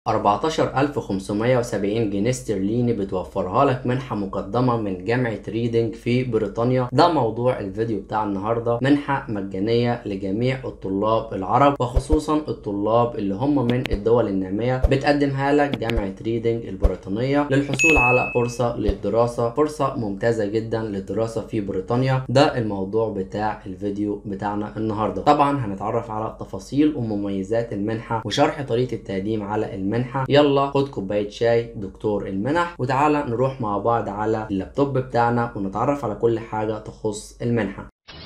14570 جنيه استرليني بتوفرها لك منحة مقدمة من جامعة ريدنج في بريطانيا ده موضوع الفيديو بتاع النهاردة منحة مجانية لجميع الطلاب العرب وخصوصا الطلاب اللي هم من الدول النامية بتقدمها لك جامعة ريدنج البريطانية للحصول على فرصة للدراسة فرصة ممتازة جدا للدراسة في بريطانيا ده الموضوع بتاع الفيديو بتاعنا النهاردة طبعا هنتعرف على تفاصيل ومميزات المنحة وشرح طريقة التقديم على المنحة المنحة يلا خد كوباية شاي دكتور المنح وتعالى نروح مع بعض على اللابتوب بتاعنا ونتعرف على كل حاجة تخص المنحة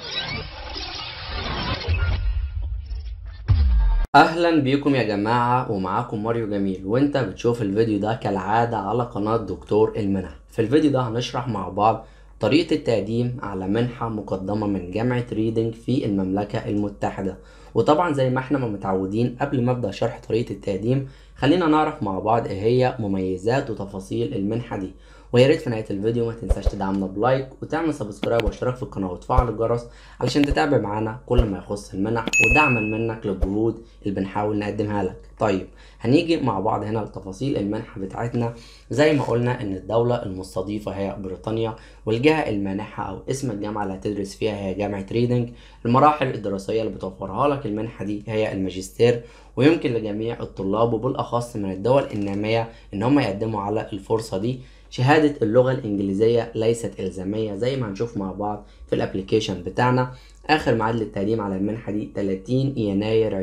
اهلا بيكم يا جماعة ومعاكم ماريو جميل وانت بتشوف الفيديو ده كالعادة على قناة دكتور المنح في الفيديو ده هنشرح مع بعض طريقة التقديم على منحة مقدمة من جامعة ريدنج في المملكة المتحدة وطبعا زي ما احنا ما متعودين قبل ما ابدا شرح طريقة التقديم خلينا نعرف مع بعض ايه هي مميزات وتفاصيل المنحة دي ويا ريت في نهايه الفيديو ما تنساش تدعمنا بلايك وتعمل سبسكرايب واشتراك في القناه وتفعل الجرس علشان تتابع معانا كل ما يخص المنح ودعما منك للجهود اللي بنحاول نقدمها لك طيب هنيجي مع بعض هنا لتفاصيل المنحه بتاعتنا زي ما قلنا ان الدوله المستضيفه هي بريطانيا والجهه المانحه او اسم الجامعه اللي هتدرس فيها هي جامعه ريدنج المراحل الدراسيه اللي بتوفرها لك المنحه دي هي الماجستير ويمكن لجميع الطلاب وبالاخص من الدول الناميه ان هم يقدموا على الفرصه دي شهادة اللغة الإنجليزية ليست إلزامية زي ما هنشوف مع بعض في الابليكيشن بتاعنا آخر ميعاد للتقديم على المنحة دي 30 يناير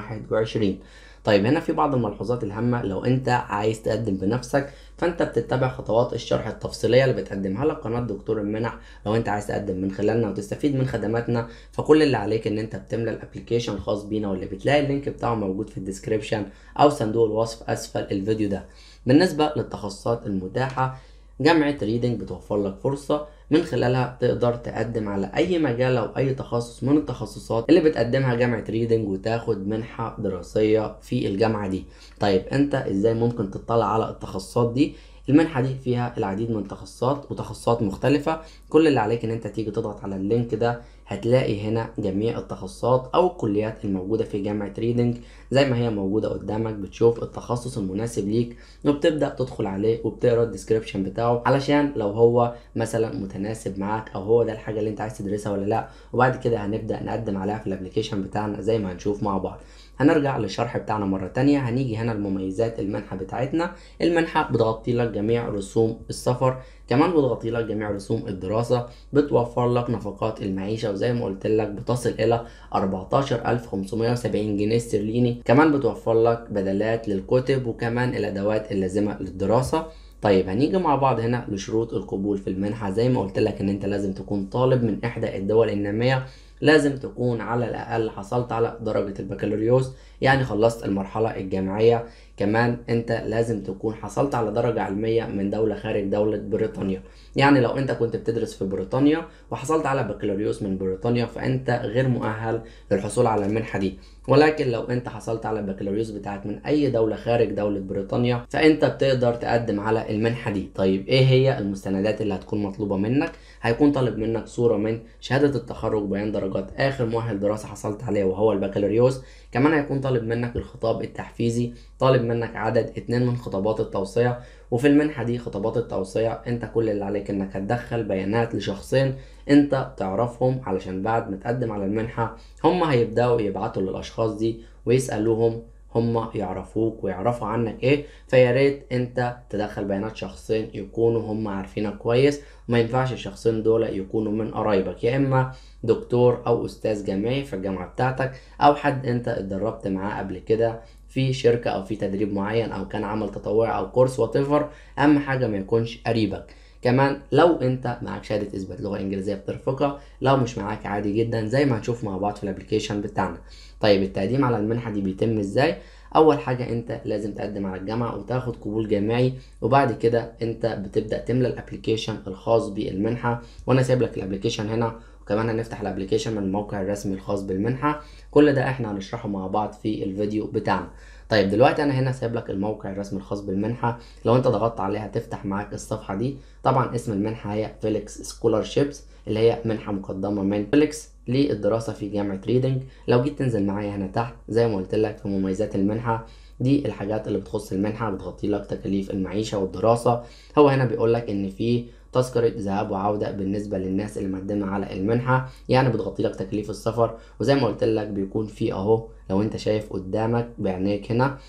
2021 طيب هنا في بعض الملحوظات الهامة لو انت عايز تقدم بنفسك فانت بتتبع خطوات الشرح التفصيلية اللي بتقدمها لك قناة دكتور المنح لو انت عايز تقدم من خلالنا وتستفيد من خدماتنا فكل اللي عليك ان انت بتملى الابلكيشن الخاص بينا واللي بتلاقي اللينك بتاعه موجود في الديسكريبشن او صندوق الوصف اسفل الفيديو ده بالنسبة للتخصصات المتاحة جامعة ريدنج بتوفر لك فرصة من خلالها تقدر تقدم على أي مجال أو أي تخصص من التخصصات اللي بتقدمها جامعة ريدنج وتاخد منحة دراسية في الجامعة دي طيب أنت إزاي ممكن تطلع على التخصصات دي المنحة دي فيها العديد من التخصصات وتخصصات مختلفة كل اللي عليك ان انت تيجي تضغط على اللينك ده هتلاقي هنا جميع التخصصات او الكليات الموجودة في جامعة ريدنج زي ما هي موجودة قدامك بتشوف التخصص المناسب ليك وبتبدأ تدخل عليه وبتقرا الديسكريبشن بتاعه علشان لو هو مثلا متناسب معاك او هو ده الحاجة اللي انت عايز تدرسها ولا لا وبعد كده هنبدأ نقدم عليها في الابليكيشن بتاعنا زي ما هنشوف مع بعض هنرجع للشرح بتاعنا مرة تانية هنيجي هنا لمميزات المنحة بتاعتنا المنحة بتغطي لك جميع رسوم السفر كمان بتغطي لك جميع رسوم الدراسة بتوفر لك نفقات المعيشة وزي ما قلت لك بتصل إلى 14570 جنيه استرليني كمان بتوفر لك بدلات للكتب وكمان الأدوات اللازمة للدراسة طيب هنيجي مع بعض هنا لشروط القبول في المنحة زي ما قلت لك ان انت لازم تكون طالب من احدى الدول النامية لازم تكون على الأقل حصلت على درجة البكالوريوس يعني خلصت المرحلة الجامعية كمان انت لازم تكون حصلت على درجة علمية من دولة خارج دولة بريطانيا يعني لو انت كنت بتدرس في بريطانيا وحصلت على بكالوريوس من بريطانيا فانت غير مؤهل للحصول على المنحة دي ولكن لو انت حصلت على البكالوريوس بتاعك من اي دولة خارج دولة بريطانيا فانت بتقدر تقدم على المنحة دي طيب ايه هي المستندات اللي هتكون مطلوبة منك هيكون طالب منك صورة من شهادة التخرج بيان درجات اخر مؤهل دراسة حصلت عليه وهو البكالوريوس كمان هيكون طالب منك الخطاب التحفيزي طالب منك عدد اتنين من خطابات التوصية وفي المنحة دي خطابات التوصية انت كل اللي عليك انك هتدخل بيانات لشخصين انت تعرفهم علشان بعد ما تقدم على المنحة هم هيبدأوا يبعتوا للاشخاص دي ويسألوهم هم يعرفوك ويعرفوا عنك ايه فيا ريت انت تدخل بيانات شخصين يكونوا هم عارفينك كويس ما ينفعش الشخصين دول يكونوا من قرايبك يا اما دكتور او استاذ جامعي في الجامعه بتاعتك او حد انت اتدربت معاه قبل كده في شركه او في تدريب معين او كان عمل تطوعي او كورس وات اهم حاجه ما يكونش قريبك كمان لو انت معاك شهاده اثبات لغه انجليزيه بترفقها لو مش معاك عادي جدا زي ما هنشوف مع بعض في الابلكيشن بتاعنا طيب التقديم على المنحه دي بيتم ازاي اول حاجه انت لازم تقدم على الجامعه وتاخد قبول جامعي وبعد كده انت بتبدا تملى الابلكيشن الخاص بالمنحه وانا سايب لك الابلكيشن هنا وكمان هنفتح الابلكيشن من الموقع الرسمي الخاص بالمنحه كل ده احنا هنشرحه مع بعض في الفيديو بتاعنا طيب دلوقتي انا هنا سايب لك الموقع الرسمي الخاص بالمنحه لو انت ضغطت عليها هتفتح معاك الصفحه دي طبعا اسم المنحه هي فيليكس سكولارشيبس اللي هي منحه مقدمه من فيليكس للدراسه في جامعه ريدنج لو جيت تنزل معايا هنا تحت زي ما قلت لك في مميزات المنحه دي الحاجات اللي بتخص المنحه بتغطي لك تكاليف المعيشه والدراسه هو هنا بيقول لك ان في تذكرة ذهاب وعودة بالنسبة للناس اللي مقدمة على المنحة يعني بتغطي لك تكاليف السفر وزي ما قلت لك بيكون في اهو لو انت شايف قدامك بعينيك هنا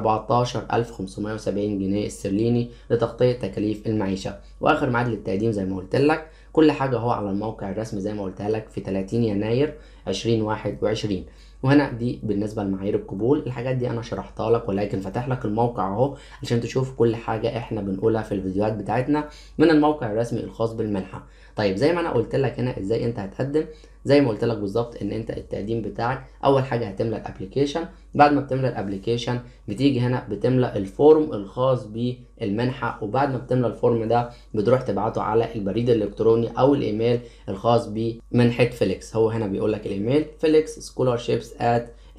14570 جنيه استرليني لتغطية تكاليف المعيشة واخر ميعاد للتقديم زي ما قلت لك كل حاجة هو على الموقع الرسمي زي ما قلتها لك في 30 يناير 2021 وهنا دي بالنسبه لمعايير القبول الحاجات دي انا شرحتها لك ولكن فاتح لك الموقع اهو عشان تشوف كل حاجه احنا بنقولها في الفيديوهات بتاعتنا من الموقع الرسمي الخاص بالمنحه طيب زي ما انا قلت لك هنا ازاي انت هتقدم زي ما قلت لك بالظبط ان انت التقديم بتاعك اول حاجه هتملى الابلكيشن بعد ما بتملى الابلكيشن بتيجي هنا بتملى الفورم الخاص بالمنحه وبعد ما بتملى الفورم ده بتروح تبعته على البريد الالكتروني او الايميل الخاص بمنحه فيليكس هو هنا بيقول لك الايميل فيليكس scholarships at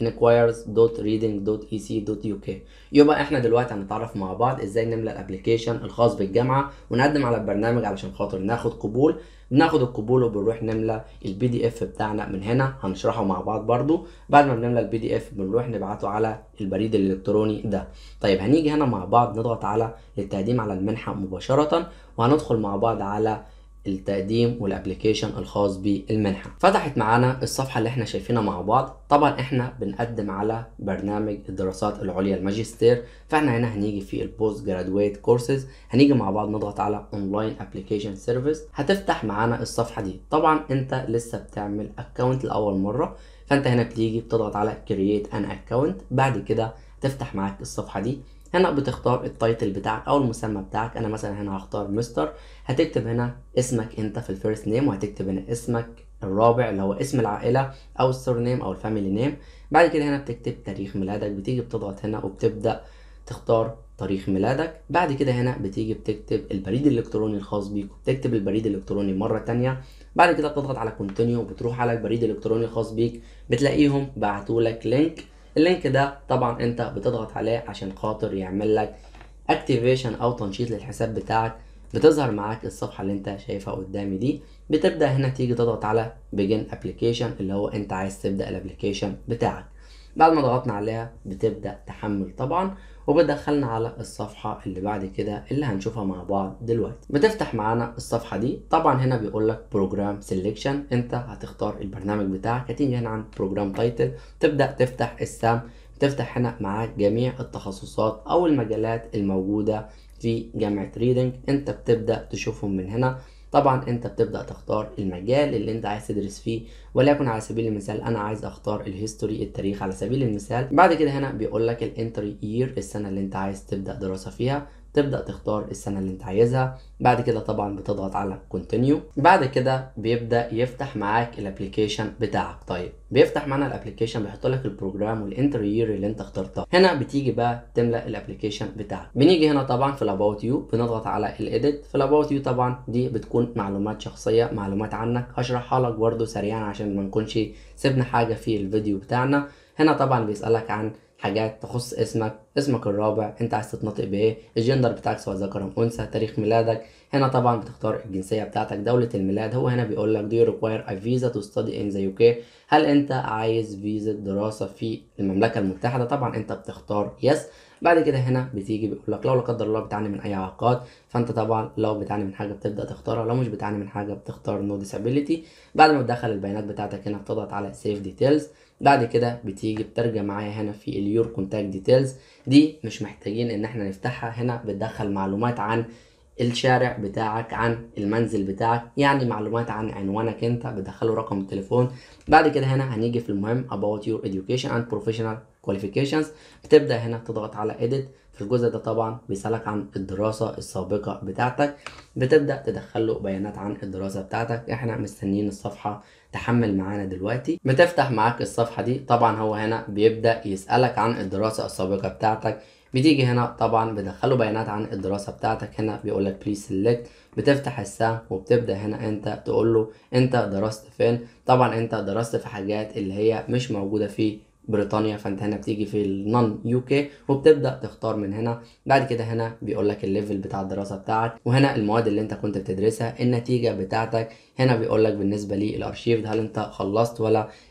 inquires.reading.ec.uk يبقى احنا دلوقتي هنتعرف مع بعض ازاي نملى الابلكيشن الخاص بالجامعه ونقدم على البرنامج علشان خاطر ناخد قبول بناخد القبول وبنروح نملى البي دي اف بتاعنا من هنا هنشرحه مع بعض برضو بعد ما بنملى البي دي اف بنروح نبعته على البريد الالكتروني ده طيب هنيجي هنا مع بعض نضغط على التقديم على المنحه مباشره وهندخل مع بعض على التقديم والابلكيشن الخاص بالمنحه فتحت معانا الصفحه اللي احنا شايفينها مع بعض طبعا احنا بنقدم على برنامج الدراسات العليا الماجستير فاحنا هنا هنيجي في البوست جرادويت كورسز هنيجي مع بعض نضغط على اونلاين ابلكيشن سيرفيس هتفتح معانا الصفحه دي طبعا انت لسه بتعمل اكونت لاول مره فانت هنا بتيجي بتضغط على كرييت ان اكونت بعد كده تفتح معاك الصفحه دي هنا بتختار التايتل بتاعك او المسمى بتاعك انا مثلا هنا هختار مستر هتكتب هنا اسمك انت في الفيرست نيم وهتكتب هنا اسمك الرابع اللي هو اسم العائله او السور نيم او الفاميلي نيم بعد كده هنا بتكتب تاريخ ميلادك بتيجي بتضغط هنا وبتبدا تختار تاريخ ميلادك بعد كده هنا بتيجي بتكتب البريد الالكتروني الخاص بيك وبتكتب البريد الالكتروني مره تانية بعد كده بتضغط على كونتينيو وبتروح على البريد الالكتروني الخاص بيك بتلاقيهم بعتولك لينك اللينك ده طبعا انت بتضغط عليه عشان خاطر يعمل لك اكتيفيشن او تنشيط للحساب بتاعك بتظهر معاك الصفحه اللي انت شايفها قدامي دي بتبدا هنا تيجي تضغط على بيجن ابلكيشن اللي هو انت عايز تبدا الابلكيشن بتاعك بعد ما ضغطنا عليها بتبدا تحمل طبعا وبتدخلنا على الصفحة اللي بعد كده اللي هنشوفها مع بعض دلوقتي بتفتح معانا الصفحة دي طبعا هنا بيقول لك بروجرام سيلكشن انت هتختار البرنامج بتاعك هتيجي هنا عند بروجرام تايتل تبدأ تفتح السهم تفتح هنا معاك جميع التخصصات او المجالات الموجودة في جامعة ريدنج انت بتبدأ تشوفهم من هنا طبعا انت بتبدا تختار المجال اللي انت عايز تدرس فيه وليكن على سبيل المثال انا عايز اختار الهيستوري التاريخ على سبيل المثال بعد كده هنا بيقول لك الانتري يير السنه اللي انت عايز تبدا دراسه فيها تبدا تختار السنه اللي انت عايزها بعد كده طبعا بتضغط على كونتينيو بعد كده بيبدا يفتح معاك الابلكيشن بتاعك طيب بيفتح معانا الابلكيشن بيحط لك البروجرام والانتريير اللي انت اخترتها هنا بتيجي بقى تملا الابلكيشن بتاعك بنيجي هنا طبعا في الاباوت يو بنضغط على الايديت في الاباوت يو طبعا دي بتكون معلومات شخصيه معلومات عنك هشرحها لك برده سريعا عشان ما نكونش سيبنا حاجه في الفيديو بتاعنا هنا طبعا بيسالك عن حاجات تخص اسمك اسمك الرابع انت عايز تتنطق بايه الجندر بتاعك سواء ذكر ام انثى تاريخ ميلادك هنا طبعا بتختار الجنسيه بتاعتك دوله الميلاد هو هنا بيقول لك do you require a visa to study in the UK هل انت عايز فيزا دراسه في المملكه المتحده طبعا انت بتختار يس بعد كده هنا بتيجي بيقول لك لو لا قدر الله بتعاني من اي اعاقات فانت طبعا لو بتعاني من حاجه بتبدا تختارها لو مش بتعاني من حاجه بتختار نو ديسابيليتي بعد ما تدخل البيانات بتاعتك هنا بتضغط على سيف ديتيلز بعد كده بتيجي بترجع معايا هنا في اليور كونتاكت ديتيلز دي مش محتاجين ان احنا نفتحها هنا بتدخل معلومات عن الشارع بتاعك عن المنزل بتاعك يعني معلومات عن عنوانك انت بتدخله رقم التليفون بعد كده هنا هنيجي في المهم about your education and professional qualifications بتبدا هنا تضغط على edit في الجزء ده طبعا بيسألك عن الدراسة السابقة بتاعتك بتبدأ تدخله بيانات عن الدراسة بتاعتك احنا مستنيين الصفحة تحمل معانا دلوقتي بتفتح معاك الصفحة دي طبعا هو هنا بيبدأ يسألك عن الدراسة السابقة بتاعتك بتيجي هنا طبعا بدخله بيانات عن الدراسة بتاعتك هنا بيقول لك بليز سيلكت بتفتح السهم وبتبدا هنا انت تقول له انت درست فين طبعا انت درست في حاجات اللي هي مش موجودة في بريطانيا فانت هنا بتيجي في النون يو كي وبتبدا تختار من هنا بعد كده هنا بيقول لك الليفل بتاع الدراسه بتاعك وهنا المواد اللي انت كنت بتدرسها النتيجه بتاعتك هنا بيقول لك بالنسبه لي الارشيف هل انت خلصت ولا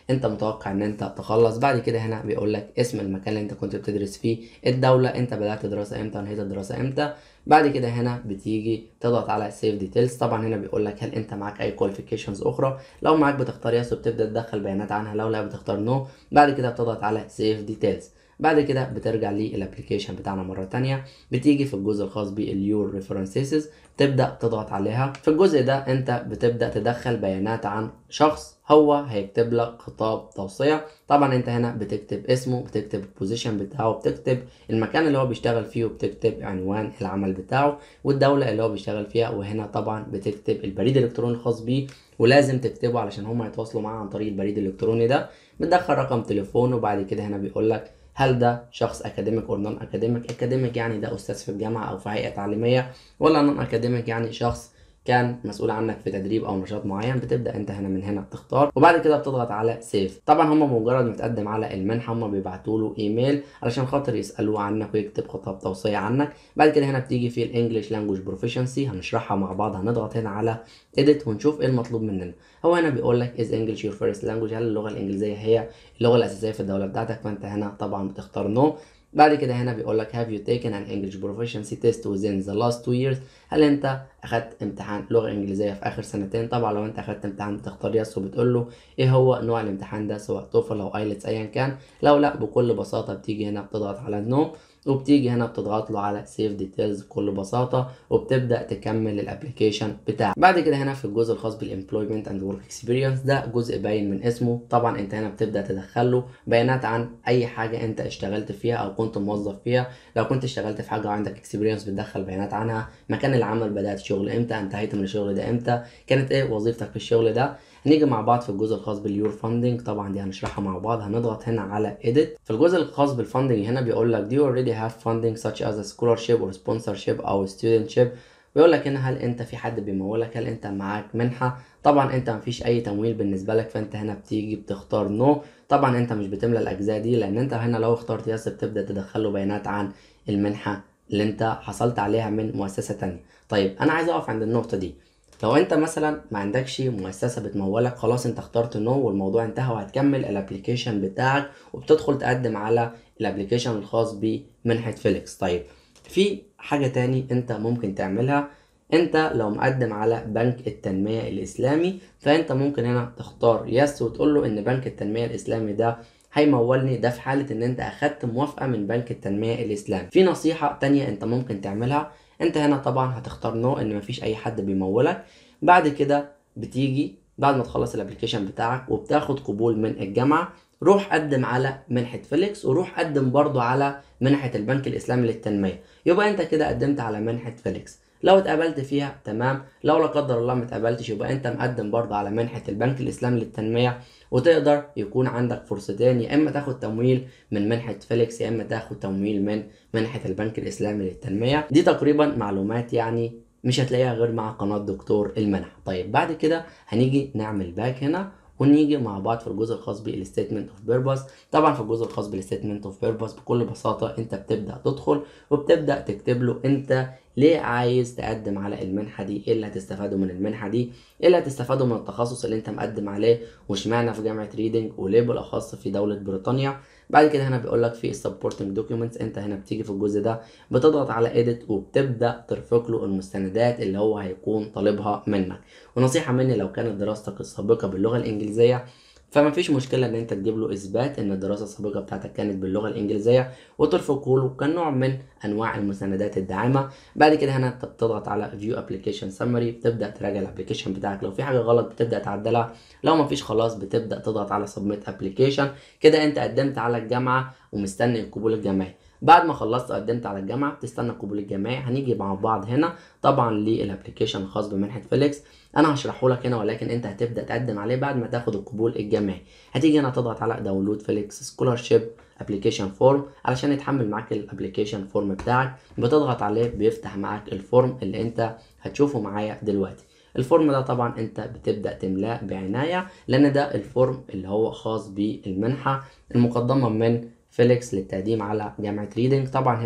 انت متوقع ان انت تخلص بعد كده هنا بيقول لك اسم المكان اللي انت كنت بتدرس فيه الدوله انت بدات دراسه امتى ونهيت الدراسه امتى بعد كده هنا بتيجي تضغط على سيف ديتيلز طبعا هنا بيقول لك هل انت معاك اي كواليفيكيشنز اخرى لو معاك بتختار يس وبتبدا تدخل بيانات عنها لو لا بتختار نو بعد كده بتضغط على سيف ديتيلز بعد كده بترجع للابلكيشن بتاعنا مرة تانية بتيجي في الجزء الخاص باليور ريفرنسز تبدأ تضغط عليها في الجزء ده انت بتبدأ تدخل بيانات عن شخص هو هيكتب لك خطاب توصية طبعا انت هنا بتكتب اسمه بتكتب البوزيشن بتاعه بتكتب المكان اللي هو بيشتغل فيه وبتكتب عنوان العمل بتاعه والدولة اللي هو بيشتغل فيها وهنا طبعا بتكتب البريد الالكتروني الخاص بيه ولازم تكتبه علشان هم يتواصلوا معاه عن طريق البريد الالكتروني ده بتدخل رقم تليفونه وبعد كده هنا بيقول لك هل ده شخص اكاديميك او نون اكاديميك اكاديميك يعني ده استاذ في الجامعه او في هيئه تعليميه ولا نون اكاديميك يعني شخص كان مسؤول عنك في تدريب او نشاط معين بتبدا انت هنا من هنا تختار وبعد كده بتضغط على سيف طبعا هم مجرد ما تقدم على المنحه هم بيبعتوا له ايميل علشان خاطر يسالوه عنك ويكتب خطاب توصيه عنك بعد كده هنا بتيجي في الانجليش لانجوج بروفيشنسي هنشرحها مع بعض هنضغط هنا على اديت ونشوف ايه المطلوب مننا هو هنا بيقول لك از انجلش يور فيرست لانجوج هل اللغه الانجليزيه هي اللغه الاساسيه في الدوله بتاعتك فانت هنا طبعا بتختار نو no. بعد كده هنا بيقول لك have you taken an English proficiency test within the last two years هل انت اخدت امتحان لغه انجليزيه في اخر سنتين طبعا لو انت اخدت امتحان بتختار يس وبتقول له ايه هو نوع الامتحان ده سواء توفل او ايلتس ايا كان لو لا بكل بساطه بتيجي هنا بتضغط على نو no. وبتيجي هنا بتضغط له على سيف ديتيلز بكل بساطه وبتبدا تكمل الابلكيشن بتاعك بعد كده هنا في الجزء الخاص بالامبلويمنت اند ورك اكسبيرينس ده جزء باين من اسمه طبعا انت هنا بتبدا تدخل له بيانات عن اي حاجه انت اشتغلت فيها او كنت موظف فيها لو كنت اشتغلت في حاجه وعندك اكسبيرينس بتدخل بيانات عنها مكان العمل بدات شغل امتى انتهيت من الشغل ده امتى كانت ايه وظيفتك في الشغل ده هنيجي مع بعض في الجزء الخاص باليور فاندنج طبعا دي هنشرحها مع بعض هنضغط هنا على edit في الجزء الخاص بالفاندنج هنا بيقول لك do you already have funding such as a scholarship or sponsorship او studentship بيقول لك هنا هل انت في حد بيمولك هل انت معاك منحه طبعا انت مفيش اي تمويل بالنسبه لك فانت هنا بتيجي بتختار نو no. طبعا انت مش بتملى الاجزاء دي لان انت هنا لو اخترت يس بتبدا تدخله بيانات عن المنحه اللي انت حصلت عليها من مؤسسه تانية طيب انا عايز اقف عند النقطه دي لو انت مثلا ما عندكش مؤسسه بتمولك خلاص انت اخترت نو no والموضوع انتهى وهتكمل الابلكيشن بتاعك وبتدخل تقدم على الابلكيشن الخاص بمنحه فيليكس طيب في حاجه تاني انت ممكن تعملها انت لو مقدم على بنك التنميه الاسلامي فانت ممكن هنا تختار يس وتقول له ان بنك التنميه الاسلامي ده هيمولني ده في حاله ان انت اخدت موافقه من بنك التنميه الاسلامي في نصيحه تانية انت ممكن تعملها انت هنا طبعا هتختار نو ان مفيش اي حد بيمولك بعد كده بتيجي بعد ما تخلص الابلكيشن بتاعك وبتاخد قبول من الجامعه روح قدم على منحة فيليكس وروح قدم برضو على منحة البنك الإسلامي للتنمية يبقى أنت كده قدمت على منحة فيليكس لو اتقبلت فيها تمام لو لا قدر الله ما اتقبلتش يبقى انت مقدم برضه على منحة البنك الإسلامي للتنمية وتقدر يكون عندك فرصتين يا اما تاخد تمويل من منحة فيليكس يا اما تاخد تمويل من منحة البنك الإسلامي للتنمية دي تقريبا معلومات يعني مش هتلاقيها غير مع قناة دكتور المنح طيب بعد كده هنيجي نعمل باك هنا ونيجي مع بعض في الجزء الخاص بالستيتمنت اوف بيربس طبعا في الجزء الخاص بالستيتمنت اوف بيربس بكل بساطه انت بتبدا تدخل وبتبدا تكتب له انت ليه عايز تقدم على المنحه دي ايه اللي هتستفاده من المنحه دي ايه اللي هتستفاده من التخصص اللي انت مقدم عليه واشمعنى في جامعه ريدنج وليه بالاخص في دوله بريطانيا بعد كده هنا بيقول لك في السبورتنج دوكيومنتس انت هنا بتيجي في الجزء ده بتضغط على اديت وبتبدا ترفق له المستندات اللي هو هيكون طالبها منك ونصيحه مني لو كانت دراستك السابقه باللغه الانجليزيه فما فيش مشكلة ان انت تجيب له اثبات ان الدراسة السابقة بتاعتك كانت باللغة الانجليزية وترفقه له كنوع من انواع المساندات الداعمة بعد كده هنا انت بتضغط على فيو ابلكيشن سمري بتبدا تراجع الابلكيشن بتاعك لو في حاجة غلط بتبدا تعدلها لو ما فيش خلاص بتبدا تضغط على سبميت ابلكيشن كده انت قدمت على الجامعة ومستني القبول الجامعي بعد ما خلصت قدمت على الجامعه بتستنى القبول الجامعي هنيجي مع بعض هنا طبعا للابلكيشن الخاص بمنحه فيليكس انا هشرحه لك هنا ولكن انت هتبدا تقدم عليه بعد ما تاخد القبول الجامعي هتيجي هنا تضغط على داونلود فيليكس سكولارشيب ابلكيشن فورم علشان يتحمل معاك الابلكيشن فورم بتاعك بتضغط عليه بيفتح معاك الفورم اللي انت هتشوفه معايا دلوقتي الفورم ده طبعا انت بتبدا تملاه بعنايه لان ده الفورم اللي هو خاص بالمنحه المقدمه من فيليكس للتقديم على جامعة ريدنج طبعا هنا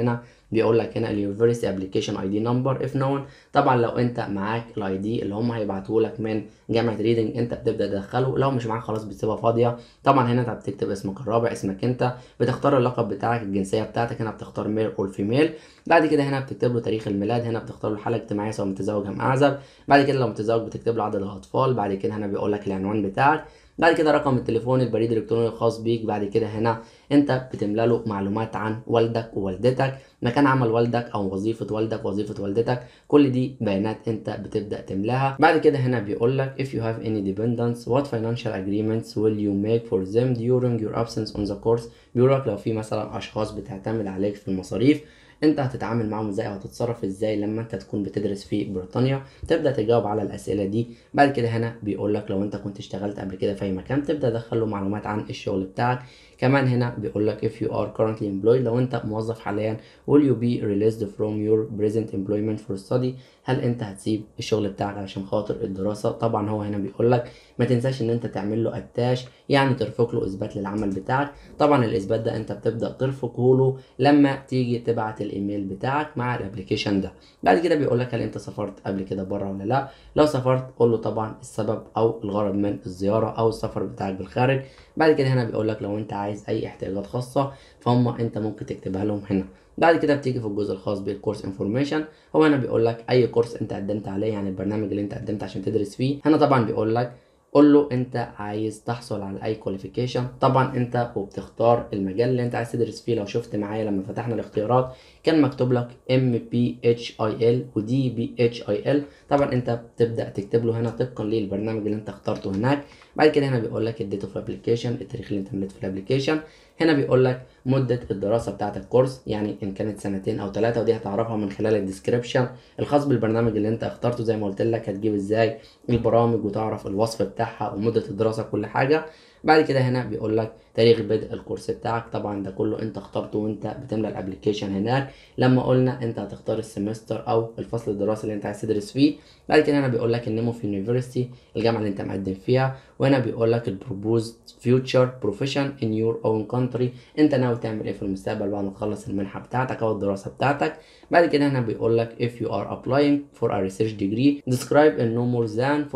بيقول لك هنا اليونيفرسيتي ابلكيشن اي دي نمبر اف نون طبعا لو انت معاك الاي دي اللي هم هيبعتوه لك من جامعه ريدنج انت بتبدا تدخله لو مش معاك خلاص بتسيبها فاضيه طبعا هنا انت بتكتب اسمك الرابع اسمك انت بتختار اللقب بتاعك الجنسيه بتاعتك هنا بتختار ميل او فيميل بعد كده هنا بتكتب له تاريخ الميلاد هنا بتختار له الحاله الاجتماعيه سواء متزوج ام اعزب بعد كده لو متزوج بتكتب له عدد الاطفال بعد كده هنا بيقول لك العنوان بتاعك بعد كده رقم التليفون البريد الالكتروني الخاص بيك بعد كده هنا انت بتملى له معلومات عن والدك ووالدتك مكان عمل والدك او وظيفه والدك وظيفه والدتك كل دي بيانات انت بتبدا تملاها بعد كده هنا بيقول لك if you have any dependents what financial agreements will you make for them during your absence on the course بيقول لك لو في مثلا اشخاص بتعتمد عليك في المصاريف انت هتتعامل معاهم ازاي او هتتصرف ازاي لما انت تكون بتدرس في بريطانيا تبدا تجاوب على الاسئله دي بعد كده هنا بيقول لك لو انت كنت اشتغلت قبل كده في اي مكان تبدا تدخل له معلومات عن الشغل بتاعك كمان هنا بيقول لك if you are currently employed لو انت موظف حاليا will you be released from your present employment for study هل انت هتسيب الشغل بتاعك علشان خاطر الدراسة طبعا هو هنا بيقول لك ما تنساش ان انت تعمل له اتاش يعني ترفق له اثبات للعمل بتاعك طبعا الاثبات ده انت بتبدا ترفقه له لما تيجي تبعت الايميل بتاعك مع الابلكيشن ده بعد كده بيقول لك هل انت سافرت قبل كده بره ولا لا لو سافرت قول له طبعا السبب او الغرض من الزياره او السفر بتاعك بالخارج بعد كده هنا بيقول لك لو انت عايز اي احتياجات خاصه فهم انت ممكن تكتبها لهم هنا بعد كده بتيجي في الجزء الخاص بالكورس انفورميشن هو هنا بيقول لك اي كورس انت قدمت عليه يعني البرنامج اللي انت قدمت عشان تدرس فيه هنا طبعا بيقول لك قول له انت عايز تحصل على اي كواليفيكيشن طبعا انت وبتختار المجال اللي انت عايز تدرس فيه لو شفت معايا لما فتحنا الاختيارات كان مكتوب لك ام بي اتش اي ال ودي بي اتش اي ال طبعا انت بتبدا تكتب له هنا طبقا للبرنامج اللي انت اخترته هناك بعد كده هنا بيقول لك الديت اوف ابلكيشن التاريخ اللي انت مليت في الابلكيشن هنا بيقول لك مدة الدراسة بتاعت الكورس يعني إن كانت سنتين أو ثلاثة ودي هتعرفها من خلال الديسكريبشن الخاص بالبرنامج اللي أنت اخترته زي ما قلت لك هتجيب إزاي البرامج وتعرف الوصف بتاعها ومدة الدراسة كل حاجة بعد كده هنا بيقول لك تاريخ بدء الكورس بتاعك طبعا ده كله انت اخترته وانت بتملى الابلكيشن هناك لما قلنا انت هتختار السمستر او الفصل الدراسي اللي انت عايز تدرس فيه بعد كده هنا بيقول لك النيمو في يونيفرسيتي الجامعه اللي انت مقدم فيها وهنا بيقول لك البروبوز فيوتشر بروفيشن ان يور اون كونتري انت ناوي تعمل ايه في المستقبل بعد ما تخلص المنحه بتاعتك او الدراسه بتاعتك بعد كده هنا بيقول لك if you are applying for a research degree describe in no more than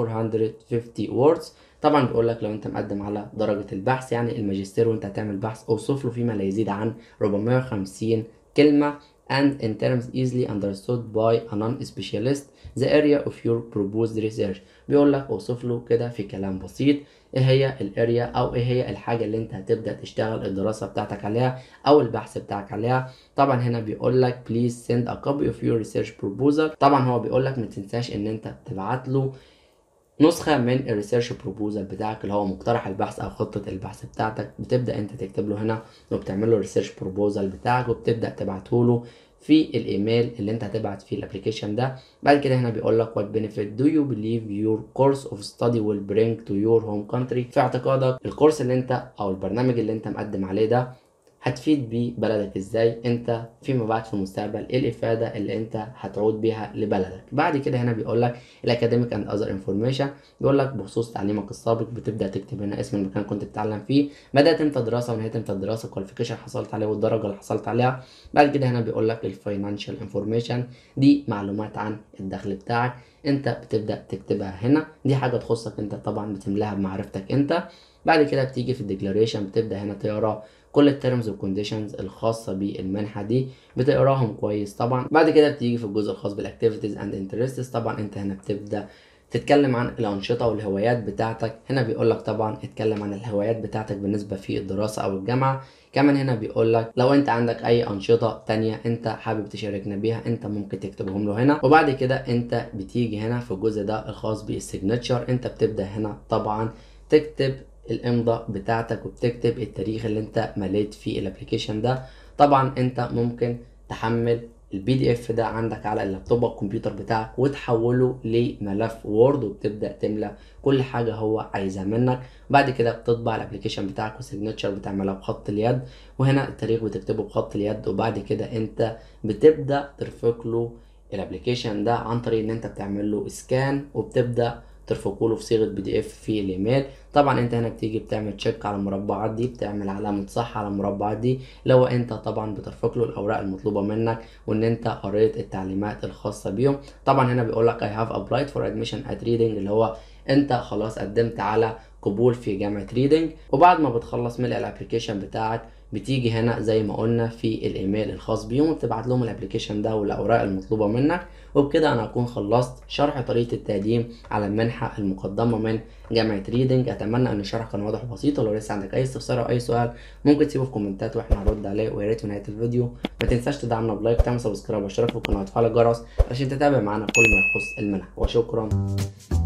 450 words طبعا بيقول لك لو انت مقدم على درجة البحث يعني الماجستير وانت هتعمل بحث اوصف له فيما لا يزيد عن 450 كلمة and in terms easily understood by a non-specialist the area of your proposed research بيقول لك اوصف له كده في كلام بسيط ايه هي الاريا او ايه هي الحاجة اللي انت هتبدأ تشتغل الدراسة بتاعتك عليها او البحث بتاعك عليها طبعا هنا بيقول لك please send a copy of your research proposal طبعا هو بيقول لك ما تنساش ان انت تبعت له نسخة من الريسيرش بروبوزال بتاعك اللي هو مقترح البحث او خطة البحث بتاعتك بتبدأ انت تكتب له هنا وبتعمل له الريسيرش بروبوزال بتاعك وبتبدأ تبعته له في الايميل اللي انت هتبعت فيه الابلكيشن ده بعد كده هنا بيقول لك what benefit do you believe your course of study will bring to your home country في اعتقادك الكورس اللي انت او البرنامج اللي انت مقدم عليه ده هتفيد بيه بلدك ازاي انت فيما بعد في المستقبل ايه الافاده اللي انت هتعود بيها لبلدك بعد كده هنا بيقول لك الاكاديميك اند اذر انفورميشن بيقول لك بخصوص تعليمك السابق بتبدا تكتب هنا اسم المكان اللي كنت بتتعلم فيه بدات انت دراسه ونهيت انت الدراسه الكواليفيكيشن حصلت عليه والدرجه اللي حصلت عليها بعد كده هنا بيقول لك الفاينانشال انفورميشن دي معلومات عن الدخل بتاعك انت بتبدا تكتبها هنا دي حاجه تخصك انت طبعا بتملاها بمعرفتك انت بعد كده بتيجي في الديكلاريشن بتبدا هنا تقرا كل التيرمز والكونديشنز الخاصه بالمنحه دي بتقراهم كويس طبعا بعد كده بتيجي في الجزء الخاص بالاكتيفيتيز اند انترستس طبعا انت هنا بتبدا تتكلم عن الأنشطة والهوايات بتاعتك هنا بيقول لك طبعا اتكلم عن الهوايات بتاعتك بالنسبة في الدراسة أو الجامعة كمان هنا بيقول لك لو انت عندك اي انشطه تانية انت حابب تشاركنا بيها انت ممكن تكتبهم له هنا وبعد كده انت بتيجي هنا في الجزء ده الخاص بالسيجنتشر انت بتبدا هنا طبعا تكتب الامضاء بتاعتك وبتكتب التاريخ اللي انت مليت فيه الابلكيشن ده طبعا انت ممكن تحمل البي دي اف ده عندك على اللابتوب الكمبيوتر بتاعك وتحوله لملف وورد وبتبدا تملى كل حاجه هو عايزها منك بعد كده بتطبع الابلكيشن بتاعك والسيجنتشر بتعملها بخط اليد وهنا التاريخ بتكتبه بخط اليد وبعد كده انت بتبدا ترفق له الابلكيشن ده عن طريق ان انت بتعمل له سكان وبتبدا ترفقوا له في صيغه بي دي اف في الايميل طبعا انت هنا بتيجي بتعمل تشيك على المربعات دي بتعمل علامه صح على المربعات دي لو انت طبعا بترفق له الاوراق المطلوبه منك وان انت قريت التعليمات الخاصه بيهم طبعا هنا بيقول لك I have applied for admission at reading اللي هو انت خلاص قدمت على قبول في جامعه ريدنج وبعد ما بتخلص ملء الابلكيشن بتاعك بتيجي هنا زي ما قلنا في الايميل الخاص بيهم وبتبعت لهم الابلكيشن ده والاوراق المطلوبه منك وبكده انا اكون خلصت شرح طريقه التقديم على المنحه المقدمه من جامعه ريدنج اتمنى ان الشرح كان واضح وبسيط ولو لسه عندك اي استفسار او اي سؤال ممكن تسيبه في كومنتات واحنا هنرد عليه ويا ريت في نهايه الفيديو ما تنساش تدعمنا بلايك تعمل سبسكرايب واشتراك في القناه وتفعل الجرس عشان تتابع معانا كل ما يخص المنح وشكرا